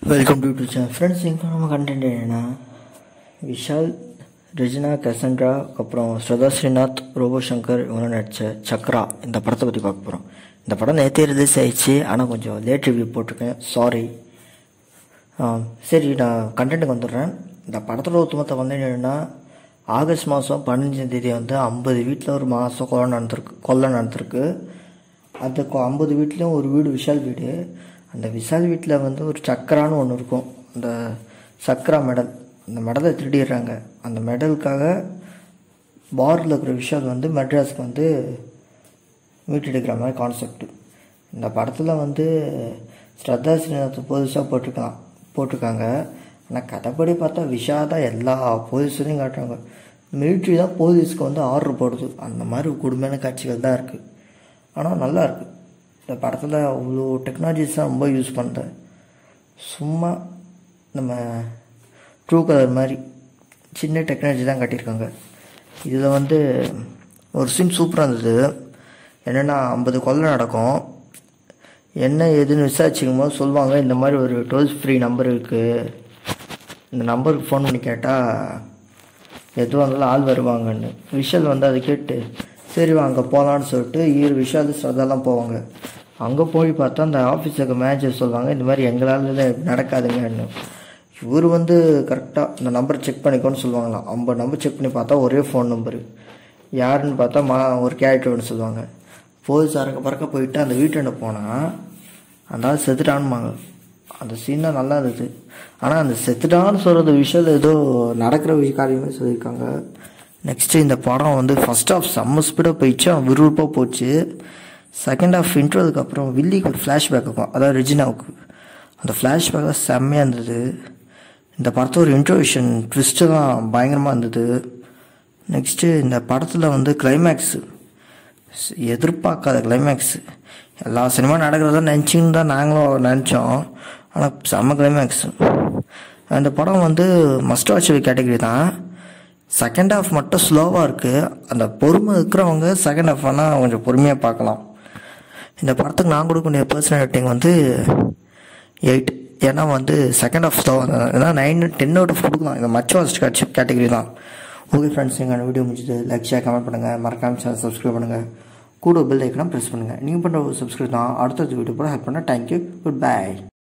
welcome to channel friends இப்போ நம்ம content என்னென்னா விஷால் ரெஜினா கசண்ட்ரா அப்புறம் ஸ்ரதா ஸ்ரீநாத் ரோபோ சங்கர் இவங்க நடித்த சக்ரா இந்த படத்தை பற்றி பார்க்க போகிறோம் இந்த படம் நேற்றே ரிலீஸ் ஆயிடுச்சு ஆனால் கொஞ்சம் லேட் ரிவ்யூ போட்டிருக்கேன் சாரி சரி நான் கண்டென்ட்டுக்கு வந்துடுறேன் இந்த படத்தோட ஒத்துமொத்த வந்து என்னென்னா ஆகஸ்ட் மாதம் பதினஞ்சாம் தேதி வந்து ஐம்பது வீட்டில் ஒரு மாதம் கொலை நடந்திருக்கு கொள்ளை நடந்திருக்கு அந்த கொ- ஐம்பது வீட்லேயும் ஒரு வீடு விஷால் வீடு அந்த விஷால் வீட்டில் வந்து ஒரு சக்கரான்னு ஒன்று இருக்கும் அந்த சக்கரா மெடல் அந்த மெடலை திருடிடுறாங்க அந்த மெடலுக்காக பாரில் இருக்கிற விஷால் வந்து மெட்ராஸ்க்கு வந்து மீட்டெடுக்கிற மாதிரி கான்செப்ட் இந்த படத்தில் வந்து ஸ்ரத்தா ஸ்ரீநாத் போலீஸாக போட்டிருக்கான் போட்டிருக்காங்க ஆனால் கதைப்படி பார்த்தா விஷா தான் எல்லா போலீஸையும் காட்டுறாங்க மிலிட்ரி தான் போலீஸ்க்கு வந்து ஆர்டர் போடுது அந்த மாதிரி கொடுமையான காட்சிகள் தான் இருக்குது ஆனால் நல்லா இருக்கு இந்த படத்தில் அவ்வளோ டெக்னாலஜிஸ் தான் ரொம்ப யூஸ் பண்ணுறேன் சும்மா நம்ம ட்ரூ கலர் மாதிரி சின்ன டெக்னாலஜி தான் காட்டியிருக்காங்க இதில் வந்து ஒரு சீன் சூப்பராக இருந்தது என்னென்னா ஐம்பது கொள்ளை நடக்கும் என்ன ஏதுன்னு விசாரிச்சிக்கும் போது சொல்லுவாங்க இந்த மாதிரி ஒரு டோல் ஃப்ரீ நம்பர் இருக்குது இந்த நம்பருக்கு ஃபோன் பண்ணி கேட்டால் எதுவாக இருந்தாலும் ஆள் வருவாங்கன்னு விஷால் வந்து அதை கேட்டு சரி வாங்க போகலான்னு சொல்லிட்டு ஈர் விஷால் ஸ்ரதாலாம் போவாங்க அங்கே போய் பார்த்தா அந்த ஆஃபீஸுக்கு மேனேஜர் சொல்லுவாங்க இந்த மாதிரி எங்களால் இது நடக்காதுங்கன்னு இவர் வந்து கரெக்டாக இந்த நம்பர் செக் பண்ணிக்கோன்னு சொல்லுவாங்களாம் ஐம்பது நம்பர் செக் பண்ணி பார்த்தா ஒரே ஃபோன் நம்பரு யாருன்னு பார்த்தா மா ஒரு கேரக்டர் ஒன்று சொல்லுவாங்க போலீஸ் அறக்க பறக்க போயிட்டு அந்த வீட்டாண்ட போனால் அந்த ஆள் செத்துட்டான்பாங்க அந்த சீன் தான் நல்லா இருந்தது ஆனால் அந்த செத்துட்டான்னு சொல்கிறது விஷயம் ஏதோ நடக்கிற விஷய காரியமே சொல்லியிருக்காங்க நெக்ஸ்ட்டு இந்த படம் வந்து ஃபர்ஸ்ட் ஆஃப் செம்ம ஸ்பீடாக போயிடுச்சு அவன் விறுவிறுப்பாக போச்சு செகண்ட் ஆஃப் இன்ட்ரோதுக்கு அப்புறம் வில்லிக்கு ஒரு ஃப்ளாஷ்பேக் இருக்கும் அதாவது ரெஜினாவுக்கு அந்த ஃப்ளாஷ்பேக் தான் செம்மையாக இருந்தது இந்த படத்தை ஒரு இன்ட்ரோவிஷன் ட்விஸ்ட்டு தான் பயங்கரமாக இருந்தது நெக்ஸ்ட்டு இந்த படத்தில் வந்து கிளைமேக்ஸு எதிர்பார்க்காத கிளைமேக்ஸ் எல்லா சினிமா நடக்கிறத நினச்சின்னு தான் நாங்களும் நினச்சோம் ஆனால் செம்ம கிளைமேக்ஸ் அந்த படம் வந்து மஸ்ட் வாட்ச் கேட்டகரி தான் செகண்ட் ஹாஃப் மட்டும் ஸ்லோவாக இருக்குது அந்த பொறுமை இருக்கிறவங்க செகண்ட் ஹாஃப் ஆனால் கொஞ்சம் பொறுமையாக பார்க்கலாம் இந்த படத்துக்கு நான் கொடுக்கக்கூடிய பர்சனல் ரேட்டிங் வந்து எயிட் ஏன்னா வந்து செகண்ட் ஹாஃப் ஸ்லோவாக ஏன்னா நைன் டென் அவுட் ஆஃப் கொடுக்கலாம் இந்த மச் வாட்ச் கேட்டகரி தான் ஓகே ஃப்ரெண்ட்ஸ் எங்கள் வீடியோ முடிஞ்சது லைக் ஷேர் கமெண்ட் பண்ணுங்கள் மறக்காம சேனல் சப்ஸ்கிரைப் பண்ணுங்கள் கூட பெல் ஐக்கனா ப்ரெஸ் பண்ணுங்கள் நீங்கள் பண்ணுற ஒரு சப்ஸ்கிரைப் தான் அடுத்தது வீடியோ கூட ஹெல்ப் பண்ண தேங்க்யூ குட் பை